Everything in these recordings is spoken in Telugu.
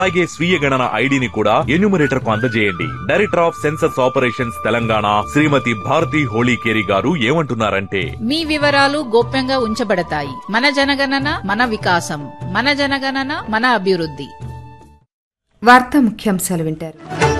అలాగే స్వీయ గణన ఐడిని కూడా ఎన్యూమరేటర్ కు అందజేయండి director of census operations Telangana Shrimati Bharathi Holikeri garu ఏమంటున్నారంటే మీ వివరాలు గోప్యంగా ఉంచబడతాయి మన జనగణన మన వికాసం మన జనగణన మన అభివృద్ధి వార్తా ముఖ్యాంశాలు వింటారు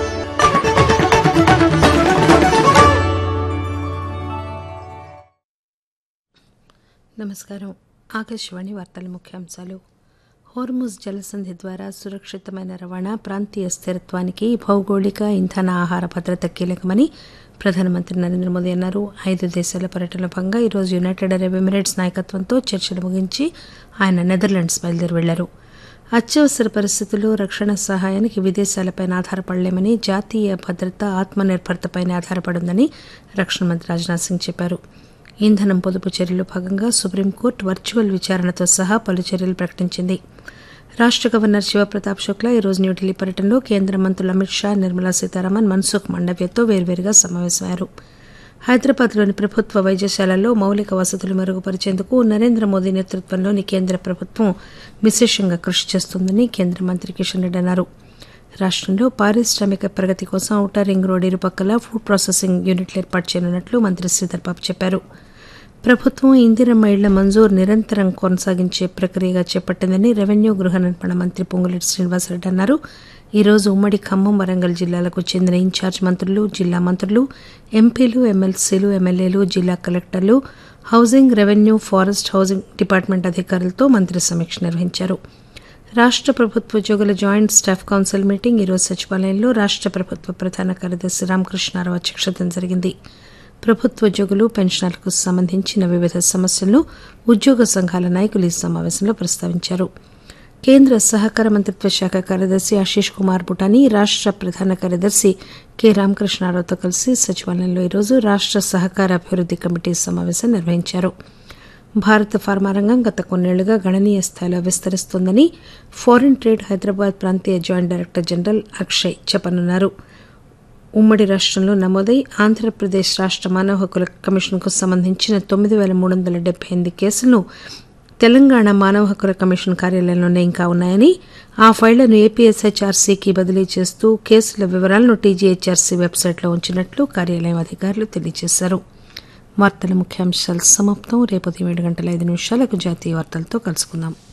నమస్కారం ఆకాశవాణి వార్తల ముఖ్యాంశాలు హోర్ముజ్ జలసంధి ద్వారా సురక్షితమైన రవాణా ప్రాంతీయ స్థిరత్వానికి భౌగోళిక ఇంధన ఆహార భద్రత కీలకమని ప్రధానమంత్రి నరేంద్ర మోదీ అన్నారు ఐదు దేశాల పర్యటనలో భాగంగా ఈరోజు యునైటెడ్ అరబ్ ఎమిరేట్స్ నాయకత్వంతో చర్చలు ముగించి ఆయన నెదర్లాండ్స్ బయలుదేరి వెళ్లారు అత్యవసర పరిస్థితుల్లో రక్షణ సహాయానికి విదేశాలపైన ఆధారపడలేమని జాతీయ భద్రత ఆత్మనిర్భరతపైన ఆధారపడిందని రక్షణ మంత్రి రాజ్నాథ్ సింగ్ చెప్పారు ఇంధనం పొదుపు చర్యలో భాగంగా సుప్రీంకోర్టు వర్చువల్ విచారణతో సహా పలు చర్యలు ప్రకటించింది రాష్ట గవర్నర్ శివప్రతాప్ శుక్లా ఈరోజు న్యూఢిల్లీ పర్యటనలో కేంద్ర మంత్రులు అమిత్ షా నిర్మలా సీతారామన్ మన్సుఖ్ మండవ్యతో వేర్వేరుగా సమావేశమయ్యారు హైదరాబాద్లోని ప్రభుత్వ వైద్యశాలల్లో మౌలిక వసతులు మెరుగుపరిచేందుకు నరేంద్ర మోదీ నేతృత్వంలోని కేంద్ర ప్రభుత్వం విశేషంగా కృషి చేస్తోందని కేంద్ర మంత్రి కిషన్ రెడ్డి అన్నారు రాష్టంలో పారిశ్రామిక ప్రగతి కోసం ఔటర్ రింగ్ రోడ్ ఇరుపక్కల ఫుడ్ ప్రాసెసింగ్ యూనిట్లు ఏర్పాటు చేయనున్నట్లు మంత్రి శ్రీధర్ బాబు చెప్పారు ప్రభుత్వం ఇందిరమ్మ ఇళ్ల మంజూరు నిరంతరం కొనసాగించే ప్రక్రియగా చేపట్టిందని రెవెన్యూ గృహ నిర్మాణ మంత్రి పొంగులేటి శ్రీనివాసరెడ్డి అన్నారు ఈ రోజు ఉమ్మడి ఖమ్మం వరంగల్ జిల్లాలకు చెందిన ఇన్ఛార్జ్ మంత్రులు జిల్లా మంత్రులు ఎంపీలు ఎమ్మెల్సీలు ఎమ్మెల్యేలు జిల్లా కలెక్టర్లు housing revenue forest housing department అధికారులతో మంత్రి సమీక్ష నిర్వహించారు రాష్ట ప్రభుత్వ ఉద్యోగుల జాయింట్ స్టాఫ్ కౌన్సిల్ మీటింగ్ ఈరోజు సచివాలయంలో రాష్ట ప్రభుత్వ ప్రధాన కార్యదర్శి రామకృష్ణారావు అధ్యక్షతన జరిగింది ప్రభుత్వ ఉద్యోగులు పెన్షనర్లకు సంబంధించిన వివిధ సమస్యలను ఉద్యోగ సంఘాల నాయకులు ఈ సమావేశంలో ప్రస్తావించారు కేంద్ర సహకార మంత్రిత్వ శాఖ కార్యదర్శి ఆశీష్ కుమార్ బుటాని రాష్ట ప్రధాన కార్యదర్శి కె రామకృష్ణారావుతో కలిసి సచివాలయంలో ఈరోజు రాష్ట సహకార అభివృద్ది కమిటీ సమావేశం నిర్వహించారు భారత ఫార్మా రంగం గత కొన్నేళ్లుగా గణనీయ స్థాయిలో విస్తరిస్తోందని ఫారిన్ ట్రేడ్ హైదరాబాద్ ప్రాంతీయ జాయింట్ డైరెక్టర్ జనరల్ అక్షయ్ చెప్పనున్నారు ఉమ్మడి రాష్టంలో నమోదై ఆంధ్రప్రదేశ్ రాష్ట మానవ హక్కుల కమిషన్కు సంబంధించిన తొమ్మిది పేల మూడు వందల డెబ్బై ఎనిమిది కేసులను తెలంగాణ మానవ హక్కుల కమిషన్ కార్యాలయంలోనే ఇంకా ఉన్నాయని ఆ ఫైళ్లను ఏపీఎస్హెచ్ఆర్సీకి బదిలీ చేస్తూ కేసుల వివరాలను టీజీహెచ్ఆర్సీ వెబ్సైట్లో ఉంచినట్లు కార్యాలయం అధికారులు తెలియజేశారు వార్తల ముఖ్యాంశాలు సమాప్తం రేపు ఉదయం ఏడు గంటల ఐదు నిమిషాలకు జాతీయ వార్తలతో కలుసుకుందాం